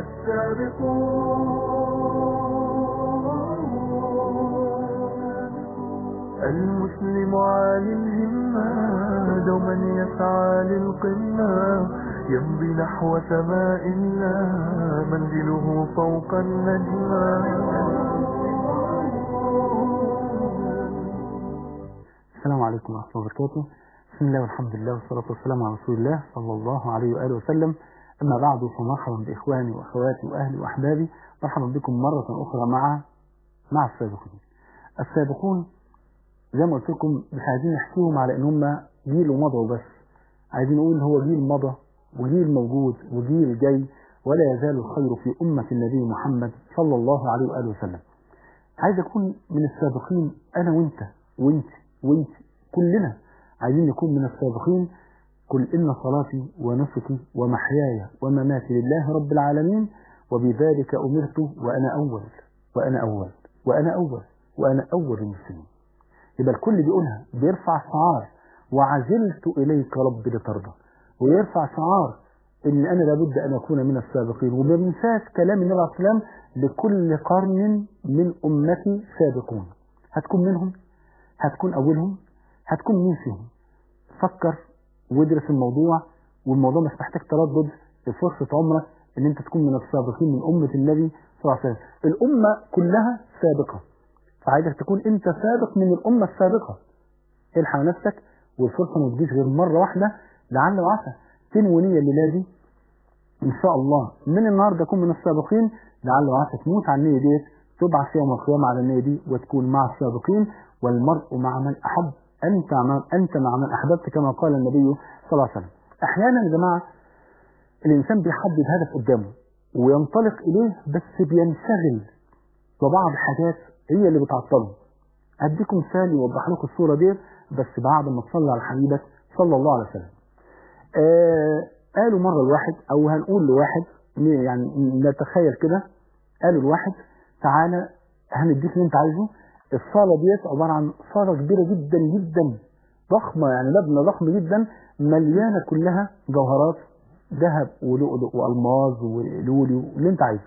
السابقون المسلم عالي الهمة دوما يسعى للقمة يمضي نحو سماء الله منزله فوق النجمة السلام عليكم ورحمة الله وبركاته بسم الله والحمد لله والصلاة والسلام على رسول الله صلى الله عليه وآله وسلم أما بعد فمرحبا بإخواني وأخواتي وأهلي وأحبابي مرحبا بكم مرة أخرى مع مع السابقين السابقون زي ما قلت لكم مش عايزين نحكيهم على ان هم جيل ومضى بس عايزين نقول هو جيل مضى وجيل موجود وجيل جاي ولا يزال الخير في أمة النبي محمد صلى الله عليه وآله وسلم عايز أكون من السابقين أنا وأنت وأنت وأنت كلنا عايزين نكون من السابقين قل إن صلاتي ونسكي ومحياي ومماتي لله رب العالمين وبذلك أمرت وأنا أول وأنا أول وأنا أول وأنا أول المسلمين يبقى الكل بيقولها بيرفع شعار وعزلت إليك رب لترضى ويرفع شعار إن أنا لابد أن أكون من السابقين وما بنساش كلام النبي عليه الصلاة والسلام لكل قرن من أمتي سابقون هتكون منهم هتكون أولهم هتكون مين فيهم فكر وادرس الموضوع والموضوع مش محتاج تردد فرصة عمرك ان انت تكون من السابقين من أمة النبي صلى الله عليه وسلم الأمة كلها سابقة فعايزك تكون انت سابق من الأمة السابقة الحق نفسك والفرصة ما تجيش غير مرة واحدة لعل وعسى تنوي نية ميلادي ان شاء الله من النهارده اكون من السابقين لعل وعسى تموت على النية ديت تبعث يوم القيامة على النية دي وتكون مع السابقين والمرء مع من أحب أنت مع أنت مع من أحببت كما قال النبي صلى الله عليه وسلم أحيانا يا جماعة الإنسان بيحدد هدف قدامه وينطلق إليه بس بينشغل وبعض الحاجات هي اللي بتعطله أديكم مثال يوضح لكم الصورة دي بس بعد ما تصلي على حبيبك صلى الله عليه وسلم آه قالوا مرة الواحد أو هنقول لواحد يعني نتخيل كده قالوا الواحد تعالى هنديك اللي انت عايزه الصالة ديت عبارة عن صالة كبيرة جدا جدا ضخمة يعني مبنى ضخم جدا مليانة كلها جوهرات ذهب ولؤلؤ والماظ ولولي اللي انت عايزه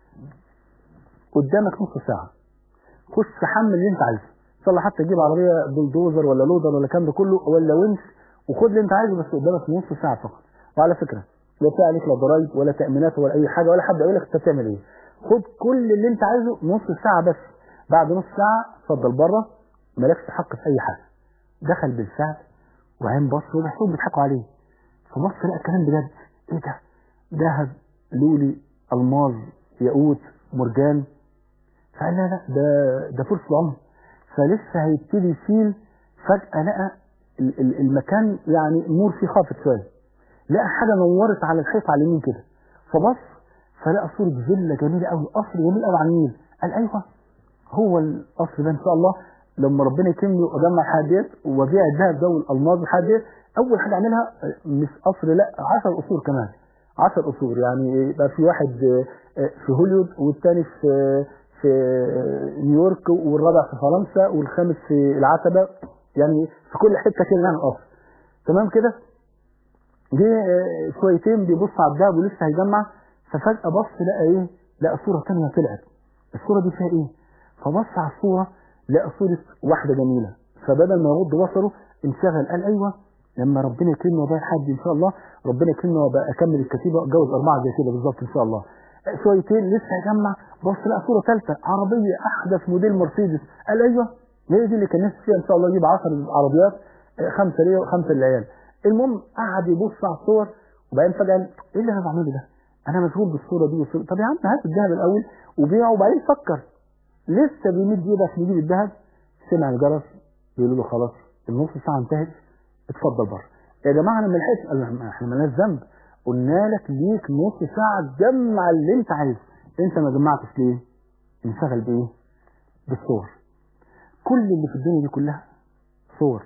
قدامك نص ساعة خش حمل اللي انت عايزه ان شاء الله حتى تجيب عربية بلدوزر ولا لودر ولا الكلام ده كله ولا ونش وخد اللي انت عايزه بس قدامك نص ساعة فقط وعلى فكرة لا في عليك لا ضرايب ولا تأمينات ولا أي حاجة ولا حد يقول لك انت بتعمل ايه خد كل اللي انت عايزه نص ساعة بس بعد نص ساعة اتفضل بره مالكش حق في أي حاجة دخل بالفعل وعين بص وبحسهم بيضحكوا عليه فبص لقى الكلام بجد ايه ده ذهب لولي الماظ ياقوت مرجان فقال لا لا ده ده فرصة العمر فلسه هيبتدي يشيل فجأة لقى المكان يعني النور فيه خافت شوية لقى حاجة نورت على الحيط على اليمين كده فبص فلقى صورة فيلا جميلة قوي قصر جميل قوي على النيل قال ايوه هو القصر ده ان شاء الله لما ربنا يكرمني واجمع الحاجات ديت وابيع الذهب ده والالماظ والحاجات ديت اول حاجه اعملها مش قصر لا 10 قصور كمان 10 قصور يعني يبقى في واحد في هوليوود والثاني في في نيويورك والرابع في فرنسا والخامس في العتبه يعني في كل حته كده يعني قصر تمام كده جه شويتين بيبص على الذهب ولسه هيجمع ففجاه بص لقى ايه لقى صوره ثانيه طلعت الصوره دي فيها ايه فبص على الصوره لقى صورة واحدة جميلة فبدل ما يغض بصره انشغل قال ايوه لما ربنا يكرمني وبقى حد ان شاء الله ربنا يكرمني وبقى اكمل الكتيبه اتجوز اربعه زي كده بالظبط ان شاء الله شويتين لسه هيجمع بص لقى صوره ثالثه عربيه احدث موديل مرسيدس قال ايوه هي دي اللي كان نفسي فيها ان شاء الله اجيب 10 عربيات خمسه ليا وخمسه للعيال المهم قعد يبص على الصور وبعدين فجاه ايه اللي انا بعمله ده؟ انا مشغول بالصوره دي والصوره طب يا عم هات الذهب الاول وبيعه وبعدين فكر لسه بيمد ايده عشان يجيب الذهب سمع الجرس بيقولوا له خلاص النص ساعه انتهت اتفضل بره يا جماعه انا ما لحقتش قال لهم احنا مالناش ذنب قلنا لك ليك نص ساعه تجمع اللي انت عايزه انت ما جمعتش ليه؟ انشغل بايه؟ بالصور كل اللي في الدنيا دي كلها صور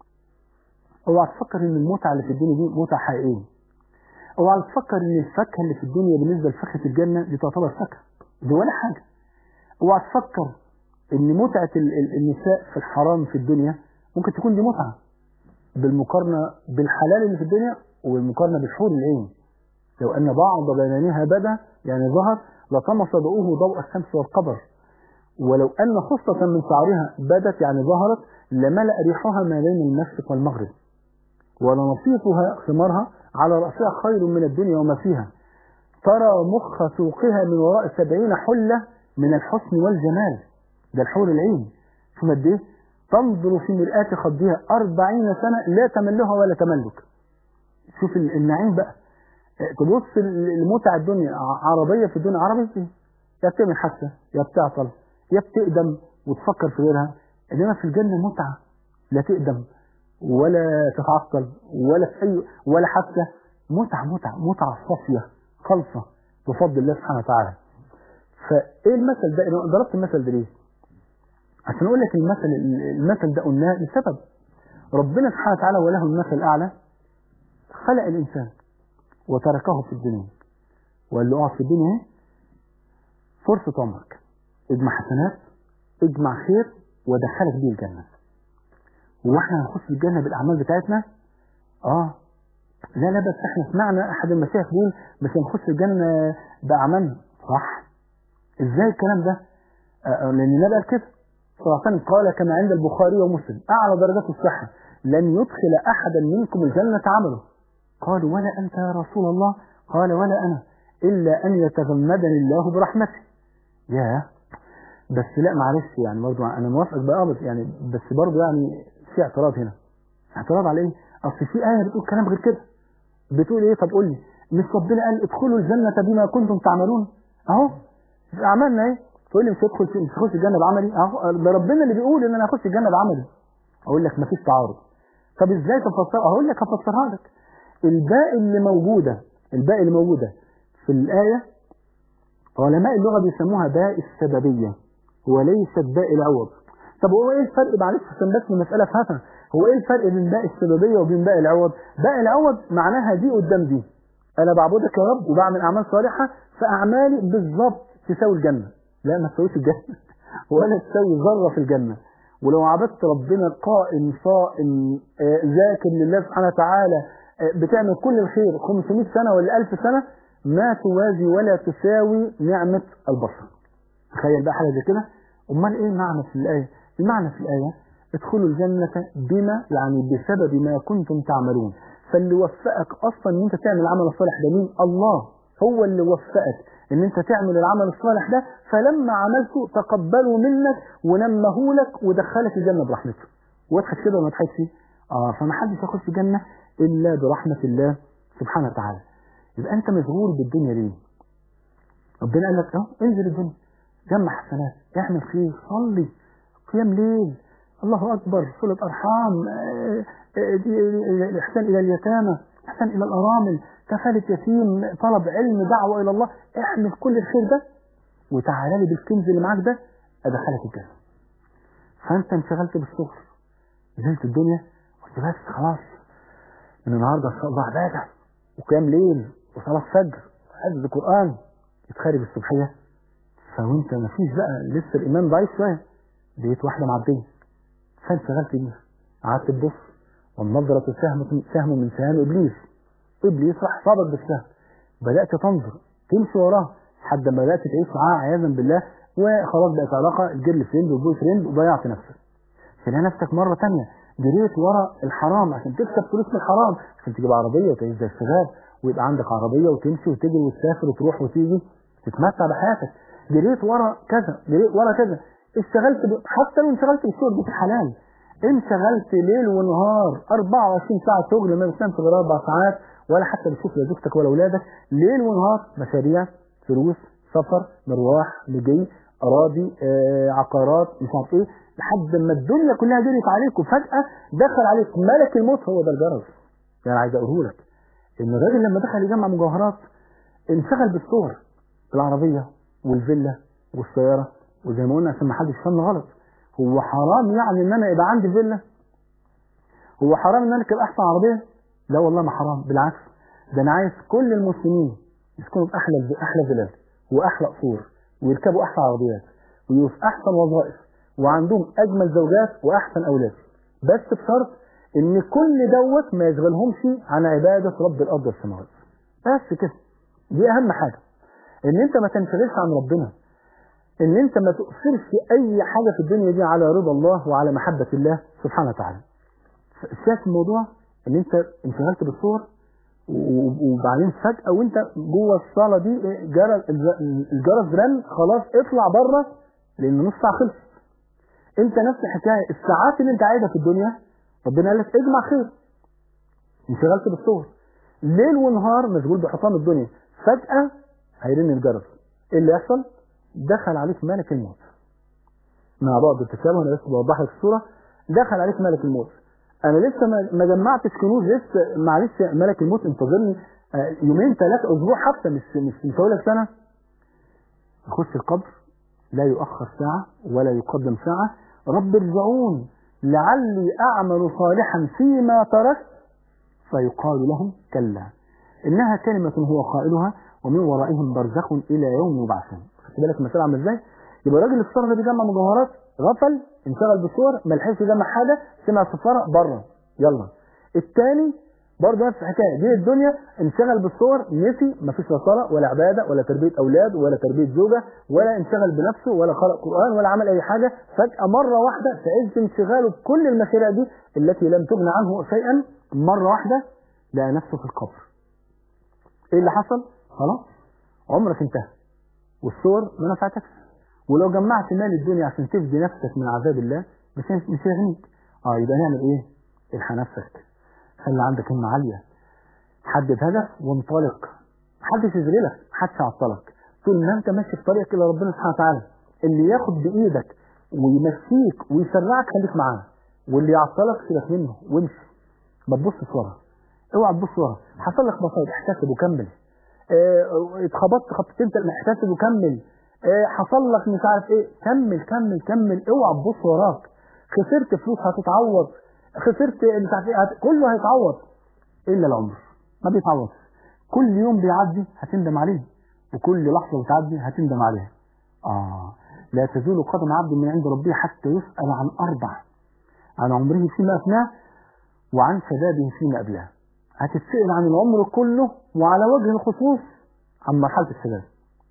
اوعى تفكر ان المتعه اللي في الدنيا دي متعه حقيقيه اوعى تفكر ان الفاكهه اللي في الدنيا بالنسبه لفاكهه الجنه دي تعتبر فاكهه دي ولا حاجه اوعى تفكر ان متعة النساء في الحرام في الدنيا ممكن تكون دي متعة بالمقارنة بالحلال اللي في الدنيا وبالمقارنة بالحور العين لو أن بعض بنانها بدا يعني ظهر لطمس ضوءه ضوء الشمس والقمر ولو أن خصة من شعرها بدت يعني ظهرت لملأ ريحها ما بين المشرق والمغرب ولنصيفها ثمارها على رأسها خير من الدنيا وما فيها ترى مخ سوقها من وراء سبعين حلة من الحسن والجمال ده الحور العين شوف قد ايه تنظر في مرآة خدها أربعين سنة لا تملها ولا تملك شوف النعيم بقى تبص لمتع الدنيا عربية في الدنيا عربية ايه يا بتعمل حادثة يا بتعطل يا بتقدم وتفكر في غيرها انما في الجنة متعة لا تقدم ولا تتعطل ولا في اي ولا حتى متعة متعة متعة صافية خالصة بفضل الله سبحانه وتعالى فايه المثل ده انا ضربت المثل ده ليه عشان اقول لك المثل المثل ده قلناه لسبب ربنا سبحانه وتعالى وله المثل الاعلى خلق الانسان وتركه في الدنيا وقال له اقعد في الدنيا اهي فرصة عمرك اجمع حسنات اجمع خير ودخلك بيه الجنة واحنا هنخش الجنة بالاعمال بتاعتنا اه لا لا بس احنا سمعنا احد المشايخ بيقول مش هنخش الجنة باعمالنا صح ازاي الكلام ده آه لان النبي قال كده صلى الله عليه وسلم قال كما عند البخاري ومسلم اعلى درجات الصحة لن يدخل احدا منكم الجنة عمله قالوا ولا انت يا رسول الله قال ولا انا الا ان يتغمدني الله برحمته يا بس لا معلش يعني برضه انا موافقك بقى بس يعني بس برضه يعني في اعتراض هنا اعتراض على ايه اصل في ايه بتقول كلام غير كده بتقول ايه طب قول لي مش ربنا قال ادخلوا الجنه بما كنتم تعملون اهو عملنا ايه تقول لي مش هدخل مش هخش الجنه بعملي اهو ده ربنا اللي بيقول ان انا هخش الجنه بعملي اقول لك مفيش تعارض طب ازاي تفسرها اقول لك هفسرها لك الباء اللي موجوده الباء اللي موجوده في الايه علماء اللغه بيسموها باء السببيه وليست باء العوض طب هو ايه الفرق معلش عشان بس المساله فاتها هو ايه الفرق بين باء السببيه وبين باء العوض باء العوض معناها دي قدام دي انا بعبدك يا رب وبعمل اعمال صالحه فاعمالي بالظبط تساوي الجنه لا ما تساويش الجنه ولا تساوي ذره في الجنه ولو عبدت ربنا قائم صائم ذاكر لله سبحانه وتعالى بتعمل كل الخير 500 سنه ولا 1000 سنه ما توازي ولا تساوي نعمه البصر تخيل بقى حاجه زي كده امال ايه المعنى في الايه المعنى في الايه ادخلوا الجنة بما يعني بسبب ما كنتم تعملون فاللي وفقك اصلا ان انت تعمل العمل الصالح ده مين الله هو اللي وفقك ان انت تعمل العمل الصالح ده فلما عملته تقبله منك ونمه لك ودخلك الجنة برحمته واضحك كده ولا ما تضحكش اه فما حدش يخش الجنة الا برحمة الله سبحانه وتعالى يبقى انت مشغول بالدنيا ليه ربنا قال لك اه انزل الدنيا جمع حسنات اعمل خير صلي قيام ليل الله أكبر صلة أرحام الإحسان إلى اليتامى إحسان إلى الأرامل كفالة يتيم طلب علم دعوة إلى الله اعمل كل الخير ده وتعالى لي بالكنز اللي معاك ده أدخلك الجنة فأنت انشغلت بالشغل نزلت الدنيا قلت بس خلاص من النهارده إن شاء الله عبادة وقيام ليل وصلاة فجر وحفظ قرآن يتخرج الصبحية فوانت مفيش بقى لسه الإيمان ضعيف شوية لقيت واحدة معدية فانشغلت بيها قعدت تبص والنظرة سهم سهم من سهام ابليس ابليس راح صابك بالسهم بدأت تنظر تمشي وراه لحد ما بدأت تعيش معاه عياذا بالله وخلاص بقت علاقة الجيرل فريند والبوي فريند وضيعت نفسك تلاقي نفسك مرة تانية جريت ورا الحرام عشان تكسب فلوس من الحرام عشان تجيب عربية وتعيش زي الشباب ويبقى عندك عربية وتمشي وتجري وتسافر وتروح وتيجي تتمتع بحياتك جريت ورا كذا جريت ورا كذا اشتغلت ب... حتى لو انشغلت بالشغل دي حلال انشغلت ليل ونهار 24 ساعة شغل ما بتنامش غير اربع ساعات ولا حتى بتشوف لا زوجتك ولا اولادك ليل ونهار مشاريع فلوس سفر مروح لجي اراضي آه عقارات مش عارف ايه لحد ما الدنيا كلها جريت عليك وفجأة دخل عليك ملك الموت هو ده الجرس يعني عايز اقوله لك ان الراجل لما دخل يجمع مجوهرات انشغل بالصور العربية والفيلا والسيارة وزي ما قلنا عشان ما حدش يفهمنا غلط هو حرام يعني ان انا يبقى عندي فيلا هو حرام ان انا اركب احسن عربيه لا والله ما حرام بالعكس ده انا عايز كل المسلمين يسكنوا في احلى احلى فيلات واحلى قصور ويركبوا احسن عربيات ويبقوا في احسن وظائف وعندهم اجمل زوجات واحسن اولاد بس بشرط ان كل دوت ما يشغلهمش عن عباده رب الارض والسماوات بس كده دي اهم حاجه ان انت ما تنشغلش عن ربنا ان انت ما تؤثرش اي حاجه في الدنيا دي على رضا الله وعلى محبه الله سبحانه وتعالى شايف الموضوع ان انت انشغلت بالصور و- وبعدين فجأة وانت جوه الصالة دي جرس الجرس رن خلاص اطلع بره لان نص ساعة خلص انت نفس الحكاية الساعات اللي انت عايزها في الدنيا ربنا قال لك اجمع خير انشغلت بالصور ليل ونهار مشغول بحطام الدنيا فجأة هيرن الجرس ايه اللي يحصل دخل عليك ملك الموت مع بعض التشابه انا بس بوضح لك الصورة دخل عليك ملك الموت انا لسه ما- ما جمعتش كنوز لسه معلش يا ملك الموت انتظرني آه، يومين ثلاثة اسبوع حتى مش مش مش هقول لك سنة اخش القبر لا يؤخر ساعة ولا يقدم ساعة رب ارجعون لعلي اعمل صالحا فيما تركت فيقال له كلا انها كلمة هو قائلها ومن ورائهم برزخ الى يوم يبعثون خدت بالك المسألة عامله ازاي يبقى الراجل الصفار ده بيجمع مجوهرات غفل انشغل بالصور ما لحقش يجمع حاجه سمع صفاره بره يلا الثاني برضه نفس الحكايه جه الدنيا انشغل بالصور نسي ما فيش لا صلاه ولا عباده ولا تربيه اولاد ولا تربيه زوجه ولا انشغل بنفسه ولا قرأ قران ولا عمل اي حاجه فجاه مره واحده في عز انشغاله بكل المشاريع دي التي لم تغن عنه شيئا مره واحده لقى نفسه في القبر ايه اللي حصل خلاص عمرك انتهى والصور ما نفعتكش ولو جمعت مال الدنيا عشان تفدي نفسك من عذاب الله مش مش هيغنيك اه يبقى نعمل ايه الحق نفسك خلي عندك همة عالية حدد هدف وانطلق محدش يشغلك محدش يعطلك طول ما انت ماشي في طريقك الى ربنا سبحانه وتعالى اللي ياخد بايدك ويمشيك ويسرعك خليك معاه واللي يعطلك سيبك منه وامشي ما تبصش ورا اوعى تبص ورا حصل لك مصايب احتسب وكمل اه اتخبطت خبطتين تل- احتسب وكمل اه حصل لك مش عارف ايه كمل كمل كمل اوعى تبص وراك خسرت فلوس هتتعوض خسرت مش عارف ايه هت... كله هيتعوض الا العمر ما بيتعوضش كل يوم بيعدي هتندم عليه وكل لحظه بتعدي هتندم عليها اه لا تزول قدم عبد من عند ربه حتى يسأل عن أربع عن عمره فيما أفناه وعن شبابه فيما أبلاه هتتسأل عن العمر كله وعلى وجه الخصوص عن مرحلة الشباب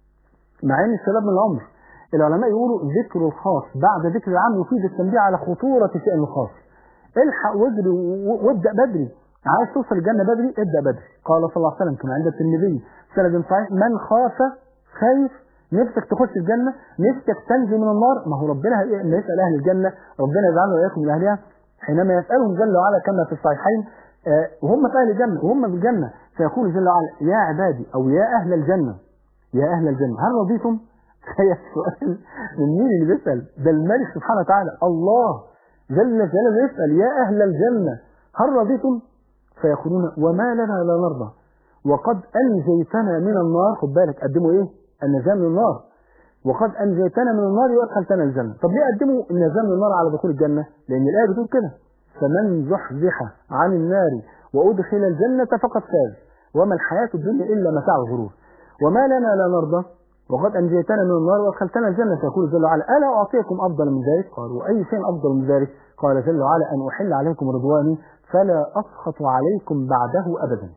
مع ان الشباب من العمر العلماء يقولوا ذكر الخاص بعد ذكر العام يفيد التنبيه على خطورة شأن الخاص الحق واجري و- وابدأ بدري عايز توصل الجنة بدري ابدأ بدري قال صلى الله عليه وسلم كما عند الترمذي سند صحيح من خاف خايف نفسك تخش الجنة نفسك تنجو من النار ما هو ربنا هي- لما يسأل أهل الجنة ربنا يجعلنا وإياكم من أهلها حينما يسألهم جل وعلا كما في الصحيحين آه، وهم في أهل الجنة وهم في الجنة فيقول جل وعلا يا عبادي أو يا أهل الجنة يا أهل الجنة هل رضيتم؟ تخيل السؤال من مين اللي بيسأل؟ ده الملك سبحانه وتعالى الله جل جلاله يسأل يا أهل الجنة هل رضيتم؟ فيقولون وما لنا لا نرضى وقد أنجيتنا من النار خد بالك قدموا إيه؟ النجاة من النار وقد أنجيتنا من النار وأدخلتنا الجنة طب ليه قدموا النجاة من النار على دخول الجنة؟ لأن الآية بتقول كده فمن زحزح عن النار وأدخل الجنة فقد فاز وما الحياة الدنيا إلا متاع الغرور وما لنا لا نرضى وقد أنجيتنا من النار وأدخلتنا الجنة فيقول جل وعلا ألا أعطيكم أفضل من ذلك قالوا أي شيء أفضل من ذلك قال جل وعلا أن أحل عليكم رضواني فلا أسخط عليكم بعده أبدا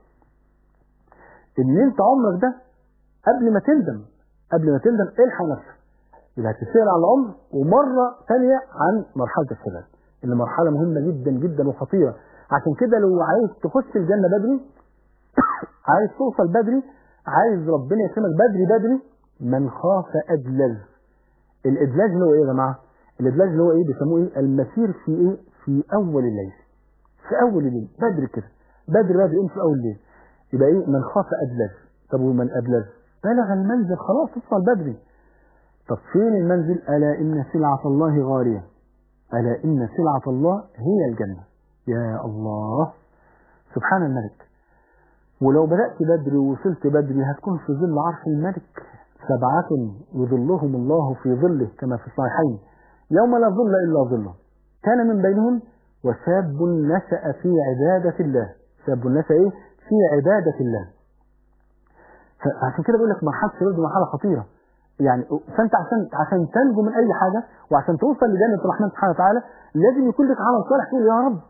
إن أنت عمرك ده قبل ما تندم قبل ما تندم الحق نفسك يبقى هتسأل عن العمر ومرة ثانية عن مرحلة الشباب اللي مرحلة مهمة جدا جدا وخطيرة عشان كده لو عايز تخش الجنة بدري عايز توصل بدري عايز ربنا يكرمك بدري بدري من خاف أدلج الإدلاج اللي هو إيه يا جماعة؟ الإدلاج اللي هو إيه بيسموه إيه؟ المسير في إيه؟ في أول الليل في أول الليل بدري كده بدري بدري قوم في أول الليل يبقى إيه؟ من خاف أدلج طب ومن أدلج بلغ المنزل خلاص توصل بدري طب فين المنزل ألا إن سلعة الله غالية ألا إن سلعة الله هي الجنة يا الله سبحان الملك ولو بدأت بدري ووصلت بدري هتكون في ظل عرش الملك سبعة يظلهم الله في ظله كما في الصحيحين يوم لا ظل إلا ظله كان من بينهم وشاب نشأ في عبادة الله شاب نشأ إيه؟ في عبادة الله فعشان كده بقول لك مرحلة الشباب دي مرحلة خطيرة يعني فانت عشان عشان تنجو من اي حاجه وعشان توصل لجنه الرحمن سبحانه وتعالى لازم يكون لك عمل صالح تقول يا رب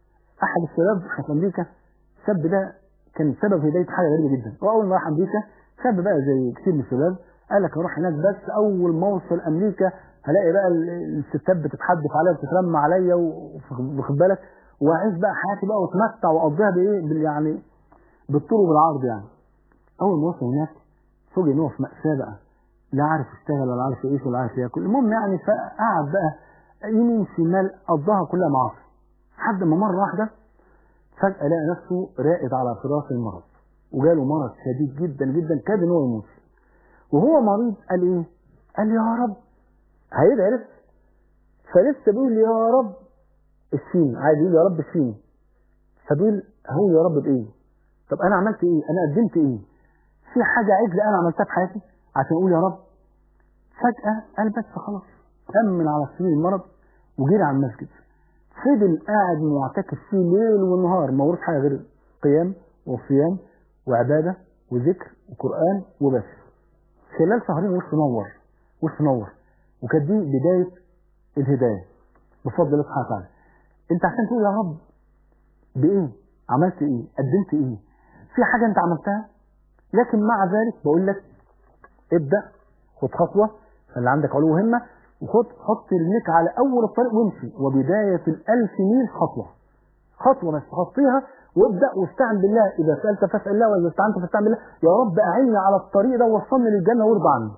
احد الشباب في امريكا الشاب ده كان سبب هدايه حاجه غريبه جدا هو اول ما راح امريكا شاب بقى زي كتير من الشباب قال لك اروح هناك بس اول ما اوصل امريكا هلاقي بقى ال- الستات بتتحدف عليا وبتترمى عليا واخد بالك واعيش بقى حياتي بقى واتمتع واقضيها بايه بال- يعني بالطول وبالعرض يعني اول ما وصل هناك فوجئ ان هو في مأساة بقى لا عارف يشتغل ولا عارف يعيش ولا عارف ياكل المهم يعني فقعد بقى يمين شمال قضاها كلها معاصي لحد ما مره واحده فجأة لقى نفسه راقد على فراش المرض وجاله مرض شديد جدا جدا كاد ان هو يموت وهو مريض قال ايه؟ قال يا رب هيدعي لسه فلسه بيقول يا رب اشفيني عايز يقول يا رب اشفيني فبيقول هو يا رب بايه؟ طب انا عملت ايه؟ انا قدمت ايه؟ في حاجه عدله انا عملتها في حياتي عشان اقول يا رب فجأة قال بس خلاص أمن على سرير المرض وجري على المسجد فضل قاعد معتكف فيه ليل ونهار ما وروش حاجة غير قيام وصيام وعبادة وذكر وقرآن وبس خلال شهرين وش نور وش نور وكانت دي بداية الهداية بفضل الله سبحانه وتعالى انت عشان تقول يا رب بايه عملت ايه قدمت ايه في حاجة انت عملتها لكن مع ذلك بقول لك ابدأ خد خطوة اللي عندك علو همة وخد حط رجليك على أول الطريق وامشي وبداية الألف ميل خطوة خطوة بس حطيها وابدأ واستعن بالله إذا سألت فاسأل الله وإذا استعنت فاستعن بالله يا رب أعني على الطريق ده ووصلني للجنة وارضى عني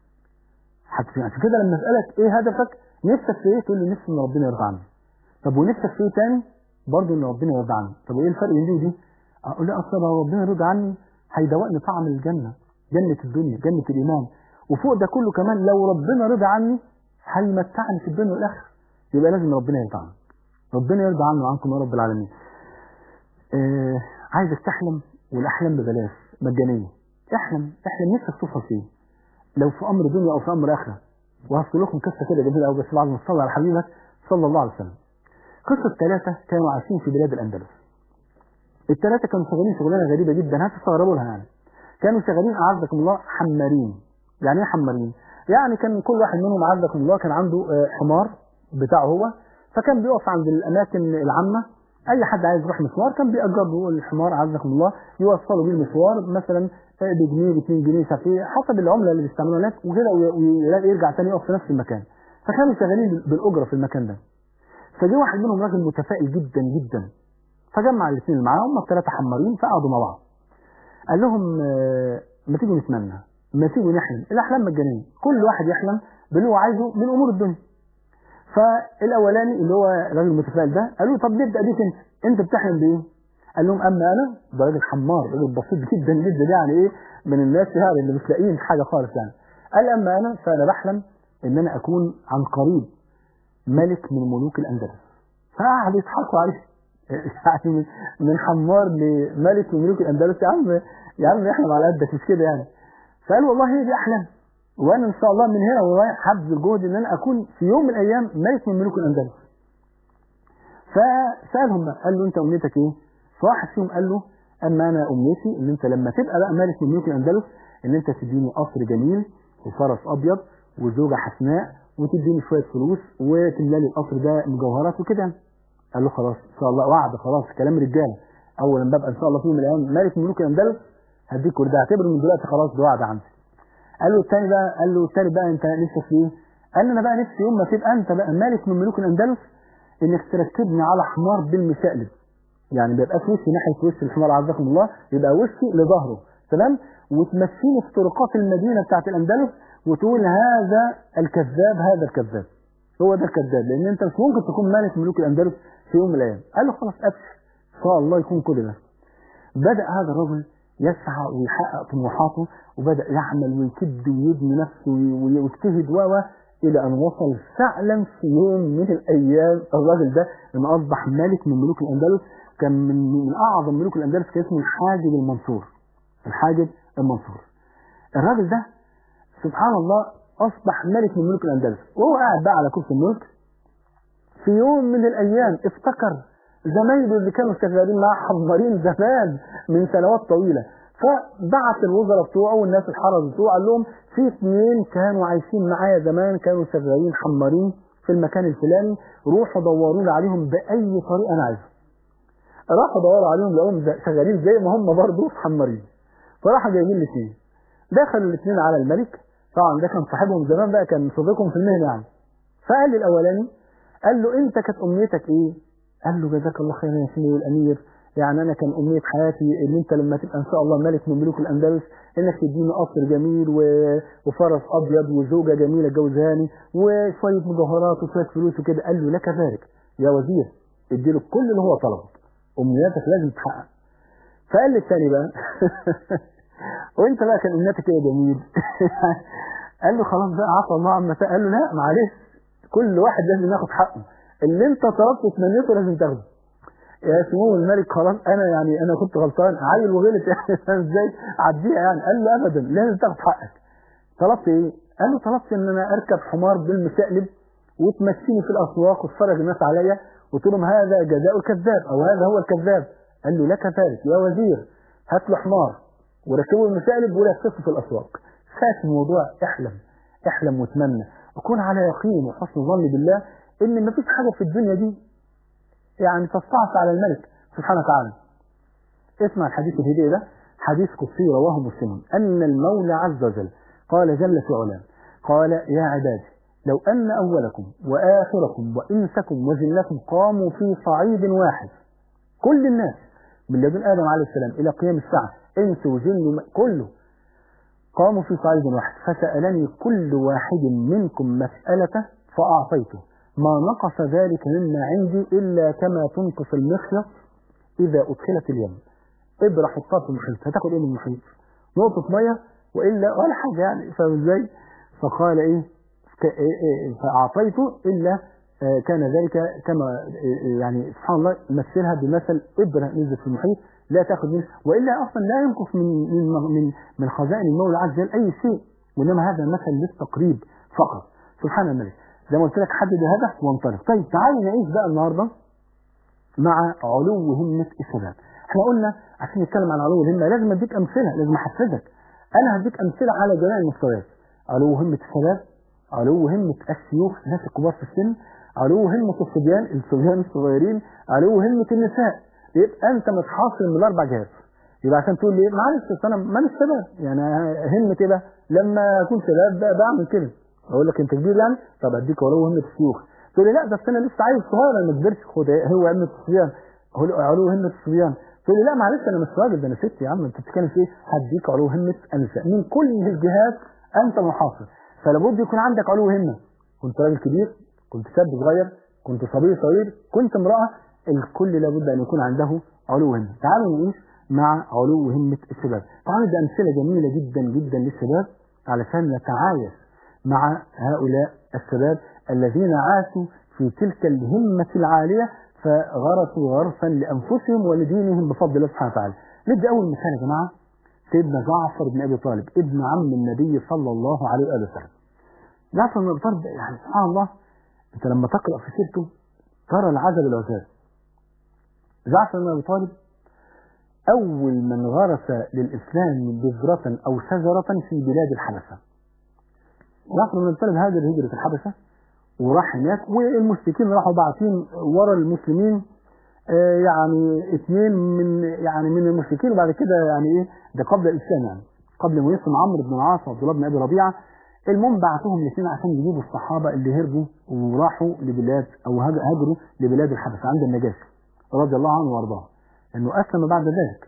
حتى عشان كده لما أسألك إيه هدفك نفسك في إيه تقول لي نفسي إن ربنا يرضى عني طب ونفسك في إيه تاني برضه إن ربنا يرضى عني طب وإيه الفرق بين دي ودي أقول لا أصل لو ربنا يرضى عني هيدوقني طعم الجنة جنة الدنيا جنة الإيمان وفوق ده كله كمان لو ربنا رضى عني هيمتعني في الدنيا والآخرة يبقى لازم ربنا يرضى عني ربنا يرضى عني وعنكم يا رب العالمين آه عايزك تحلم والأحلام ببلاش مجانية احلم احلم نفسك توصل فيه لو في أمر دنيا أو في أمر آخرة وهذكر لكم قصة كده جميلة أوي بس بعد ما تصلي على حبيبك صلى الله عليه وسلم قصة ثلاثة كانوا عايشين في بلاد الأندلس الثلاثة كانوا شغالين شغلانة غريبة جدا هتستغربوا لها يعني كانوا شغالين أعزكم الله حمارين يعني ايه حمارين يعني كان كل واحد منهم أعزكم الله كان عنده آه، حمار بتاعه هو فكان بيقف عند الأماكن العامة أي حد عايز يروح مشوار كان بيأجر له الحمار أعزكم الله يوصله بيه المشوار مثلا آه، بجنيه ب 2 جنيه مش عارف ايه حسب العملة اللي بيستعملوها هناك وكده وي- ويرجع تاني يقف في نفس المكان فكانوا شغالين بالأجرة في المكان ده فجه واحد منهم راجل متفائل جدا جدا فجمع الاثنين اللي معاه هم الثلاثة حمارين فقعدوا مع بعض قال لهم آه، ما تيجوا نتمنى ما تيجوا نحلم الاحلام مجانيه كل واحد يحلم باللي هو عايزه من امور الدنيا فالاولاني اللي هو الراجل المتفائل ده قالوا له طب نبدا بيك انت انت بتحلم بايه قال لهم اما انا ده راجل حمار راجل بسيط جدا جدا يعني ايه من الناس يعني اللي مش لاقيين حاجه خالص يعني قال اما انا فانا بحلم ان انا اكون عن قريب ملك من ملوك الاندلس فقعدوا يضحكوا عليه يعني من- من حمار لملك من ملوك الاندلس يا عم يا عم احنا على قدك مش كده يعني فقال والله هي دي احلام وانا ان شاء الله من هنا ورايح هبذل جهد ان انا اكون في يوم من الايام ملك من ملوك الاندلس فسالهم بقى قال له انت امنيتك ايه؟ فواحد فيهم قال له اما انا امنيتي ان انت لما تبقى بقى ملك من ملوك الاندلس ان انت تديني قصر جميل وفرس ابيض وزوجه حسناء وتديني شويه فلوس وتملى لي القصر ده مجوهرات وكده قال له خلاص ان شاء الله وعد خلاص كلام رجاله اول ما ببقى ان شاء الله في يوم من الايام ملك من ملوك الاندلس هديك ورده اعتبر من دلوقتي خلاص ده وعد عندي قال له الثاني بقى قال له الثالث بقى انت نفسك في ايه؟ قال له انا بقى نفسي يوم ما تبقى انت بقى مالك من ملوك الاندلس انك تركبني على حمار بالمشقلب يعني ما يبقاش وشي ناحيه وش الحمار عزكم الله يبقى وشي لظهره تمام وتمشيني في طرقات المدينه بتاعت الاندلس وتقول هذا الكذاب هذا الكذاب هو ده الكذاب لان انت مش ممكن تكون مالك ملوك الاندلس في يوم من الايام قال له خلاص ابشر ان شاء الله يكون كل ده بدأ هذا الرجل يسعى ويحقق طموحاته وبدأ يعمل ويكد ويبني نفسه وي- ويجتهد و و إلى أن وصل فعلا في يوم من الأيام الراجل ده لما أصبح ملك من ملوك الأندلس كان من, من أعظم ملوك الأندلس كان اسمه الحاجب المنصور الحاجب المنصور الراجل ده سبحان الله أصبح ملك من ملوك الأندلس وهو قاعد بقى على كرسي الملك في يوم من الأيام افتكر زمايله اللي كانوا شغالين معاه حضارين زمان من سنوات طويلة فبعت الوزراء بتوعه والناس الحرس بتوعه قال لهم في اثنين كانوا عايشين معايا زمان كانوا شغالين حمارين في المكان الفلاني روحوا دوروا لي عليهم بأي طريقة أنا عايزها راحوا دوروا عليهم لقوهم زي- شغالين زي ما هم برضه حمارين فراحوا جايبين لي فيه دخلوا الاثنين على الملك طبعا ده كان صاحبهم زمان بقى كان صديقهم في المهنه يعني فقال للاولاني قال له انت كانت امنيتك ايه قال له جزاك الله خيرا يا سيدي الامير يعني انا كان امنيه حياتي ان انت لما تبقى ان شاء الله ملك من ملوك الاندلس انك تديني قصر جميل و... وفرس ابيض وزوجه جميله جوزهاني وشويه مجوهرات وشويه فلوس وكده قال له لك ذلك يا وزير اديله كل اللي هو طلبه امنياتك لازم تتحقق فقال لي الثاني بقى وانت بقى كان امنيتك ايه يا جميل قال له خلاص بقى عفى الله عما قال له لا معلش كل واحد لازم ياخد حقه اللي انت طلبته وتمنيته لازم تاخده يا سمو الملك خلاص انا يعني انا كنت غلطان عيل وغلط يعني ازاي عديها يعني قال له ابدا لازم تاخد حقك طلبت ايه قال له طلبت ان انا اركب حمار بالمسقلب وتمشيني في الاسواق وتفرج الناس عليا قلت لهم هذا جزاء الكذاب او هذا هو الكذاب قال له لك ذلك يا وزير هات له حمار وركبه المسقلب ولففه في الاسواق خاف الموضوع احلم احلم وتمنى وكون على يقين وحسن ظن بالله ان مفيش حاجه في الدنيا دي يعني تستعصي على الملك سبحانه وتعالى اسمع الحديث الهدي ده حديث قدسي رواه مسلم أن المولى عز وجل قال جل في علاه قال يا عبادي لو أن أولكم وآخركم وإنسكم وجنكم قاموا في صعيد واحد كل الناس من لدن آدم عليه السلام إلى قيام الساعة إنس وجن كله قاموا في صعيد واحد فسألني كل واحد منكم مسألة فأعطيته ما نقص ذلك مما عندي إلا كما تنقص المخيط إذا أدخلت اليم ابرح حطها في المحيط هتاخد إيه من المحيط نقطة مية وإلا ولا حاجة يعني فاهم إزاي فقال إيه فأعطيته إلا كان ذلك كما يعني سبحان الله مثلها بمثل إبرة نزلت في المحيط لا تأخذ منه وإلا أصلا لا ينقص من من من, من خزائن المولى عز وجل أي شيء وإنما هذا مثل للتقريب فقط سبحان الملك زي ما قلت لك حدد الهدف وانطلق طيب تعالوا نعيش بقى النهارده مع علو همة الشباب احنا قلنا عشان نتكلم عن علو الهمة لازم اديك امثلة لازم احفزك انا هديك امثلة على جميع المستويات علو همة الشباب علو همة الشيوخ الناس الكبار في السن علو همة الصبيان الصبيان الصغيرين علو همة النساء يبقى انت متحاصر من الاربع جهات يبقى عشان تقول لي معلش انا ماليش شباب يعني همة ايه بقى لما اكون شباب بعمل كده اقول لك انت كبير يعني طب اديك علو همة الشيوخ تقول لي لا ده انا لسه عايز صغير انا ما كبرتش خد هو همة الصبيان علو همة الصبيان تقول لي لا معلش انا مش راجل ده انا ست يا عم انت بتتكلم في ايه هديك علو همة النساء من كل الجهات انت محاصر فلابد يكون عندك علو همة كنت راجل كبير كنت شاب صغير كنت صبي صغير كنت امرأة الكل لابد ان يكون عنده علو همة تعالوا نعيش مع علو همة الشباب طبعا ده امثلة جميلة جدا جدا للشباب علشان نتعايش مع هؤلاء الشباب الذين عاشوا في تلك الهمة العالية فغرسوا غرسا لأنفسهم ولدينهم بفضل الله سبحانه وتعالى نبدأ أول مثال يا جماعة سيدنا جعفر بن أبي طالب ابن عم النبي صلى الله عليه وآله وسلم جعفر بن أبي طالب يعني سبحان الله أنت لما تقرأ في سيرته ترى العجب العجاب جعفر بن أبي طالب أول من غرس للإسلام بذرة أو شجرة في بلاد الحبشة جعفر بن أبي طالب هاجر هجرة الحبشة وراح هناك والمشركين راحوا باعتين ورا المسلمين آه يعني اثنين من يعني من المشركين وبعد كده يعني ايه ده قبل الاسلام يعني قبل ما يسلم عمرو بن العاص وعبد الله بن ابي ربيعه المهم بعتهم الاثنين عشان يجيبوا الصحابه اللي هربوا وراحوا لبلاد او هاجروا لبلاد الحبشه عند النجاشي رضي الله عنه وارضاه انه اسلم بعد ذلك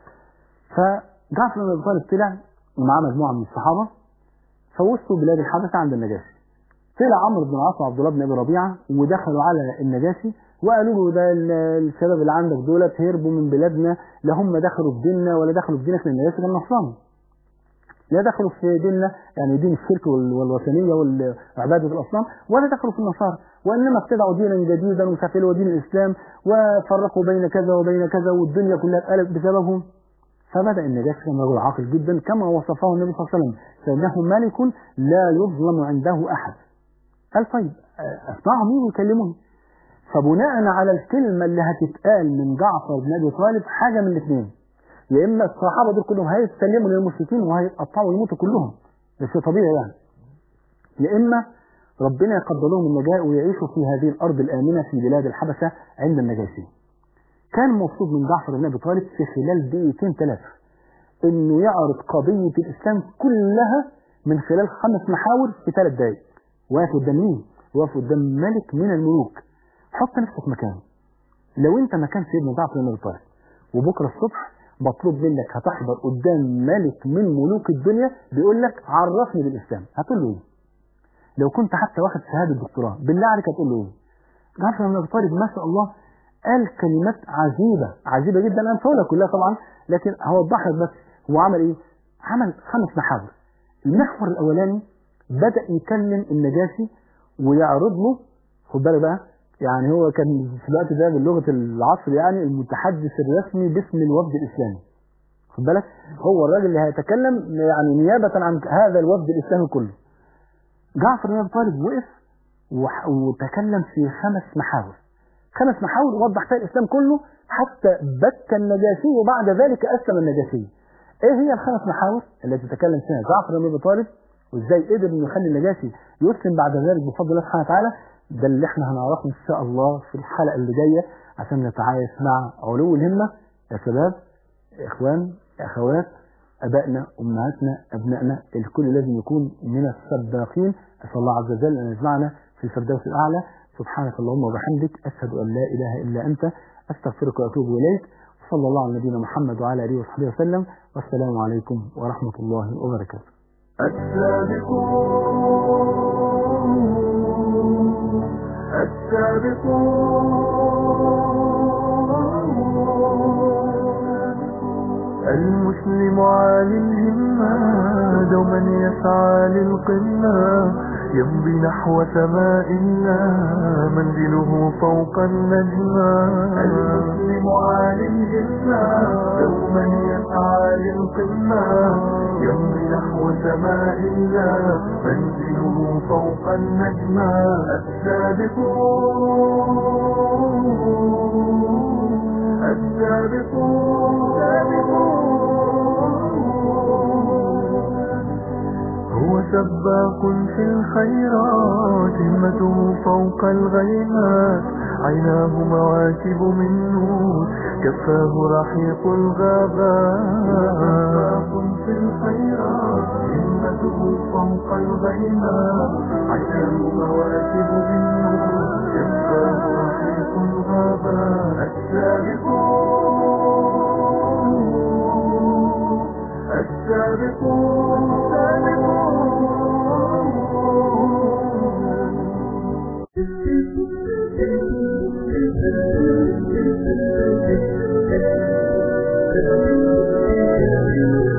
فجعفر بن ابي طالب طلع ومعاه مجموعه من الصحابه فوصلوا بلاد الحبشه عند النجاشي طلع عمرو بن العاص وعبد الله بن ابي ربيعه ودخلوا على النجاشي وقالوا له ده الشباب اللي عندك دولت هربوا من بلادنا لا هم دخلوا في ديننا ولا دخلوا في دينك لان النجاشي كان نصراني لا دخلوا في ديننا يعني دين الشرك والوثنيه وعباده الاصنام ولا دخلوا في النصارى وانما ابتدعوا دينا جديدا وشافلوا دين الاسلام وفرقوا بين كذا وبين كذا والدنيا كلها اتقلبت بسببهم فبدا النجاشي كان رجل عاقل جدا كما وصفه النبي صلى الله عليه وسلم فانه ملك لا يظلم عنده احد قال طيب اسمعوا مين يكلموني فبناء على الكلمة اللي هتتقال من جعفر بن أبي طالب حاجة من الاثنين يا إما الصحابة دول كلهم هيستسلموا للمشركين وهيتقطعوا ويموتوا كلهم ده شيء طبيعي يعني يا إما ربنا يقدر لهم النجاة ويعيشوا في هذه الأرض الآمنة في بلاد الحبشة عند النجاشي كان مقصود من جعفر بن أبي طالب في خلال دقيقتين ثلاثة انه يعرض قضية الاسلام كلها من خلال خمس محاور في ثلاث دقائق واقف قدام مين؟ واقف قدام ملك من الملوك حط نفسك مكانه لو انت مكان سيدنا جعفر بن ابي طالب وبكره الصبح مطلوب منك هتحضر قدام ملك من ملوك الدنيا بيقول لك عرفني بالاسلام هتقول له ايه؟ لو كنت حتى واخد شهاده دكتوراه بالله عليك هتقول له ايه؟ جعفر بن ابي طالب ما شاء الله قال كلمات عجيبه عجيبه جدا انا مش هقولها كلها طبعا لكن هوضح لك بس هو عمل ايه؟ عمل خمس محاور المحور الاولاني بدا يكلم النجاشي ويعرض له خد بالك بقى يعني هو كان في الوقت ده بلغه العصر يعني المتحدث الرسمي باسم الوفد الاسلامي خد بالك هو الراجل اللي هيتكلم يعني نيابه عن هذا الوفد الاسلامي كله جعفر بن ابي طالب وقف وح- وتكلم في خمس محاور خمس محاور وضح فيها الاسلام كله حتى بكى النجاشي وبعد ذلك اسلم النجاشي ايه هي الخمس محاور التي تكلم فيها جعفر بن ابي طالب وازاي قدر انه يخلي النجاشي يسلم بعد ذلك بفضل الله سبحانه وتعالى ده اللي احنا هنعرفه ان شاء الله في الحلقه اللي جايه عشان نتعايش مع علو الهمه يا شباب اخوان اخوات ابائنا امهاتنا ابنائنا الكل لازم يكون من السباقين اسال الله عز وجل ان يجمعنا في الفردوس الاعلى سبحانك اللهم وبحمدك اشهد ان لا اله الا انت استغفرك واتوب اليك صلى الله على نبينا محمد وعلى اله وصحبه وسلم والسلام عليكم ورحمه الله وبركاته السابقون السابقون المسلم عالي الهمة دوما يسعى للقمة يمضي نحو سماء الله منزله فوق النجمة المسلم عالي الهمة دوما يسعى للقمة يمضي نحو سماء الله منزله فوق النجمة السابقون هو سباق في الخيرات همته فوق الغيمات عيناه مواكب من نور كفاه رحيق الغابات في الخيرات همته فوق الغيمات عيناه مواكب من نور كفاه رحيق الغابات السابقون السابقون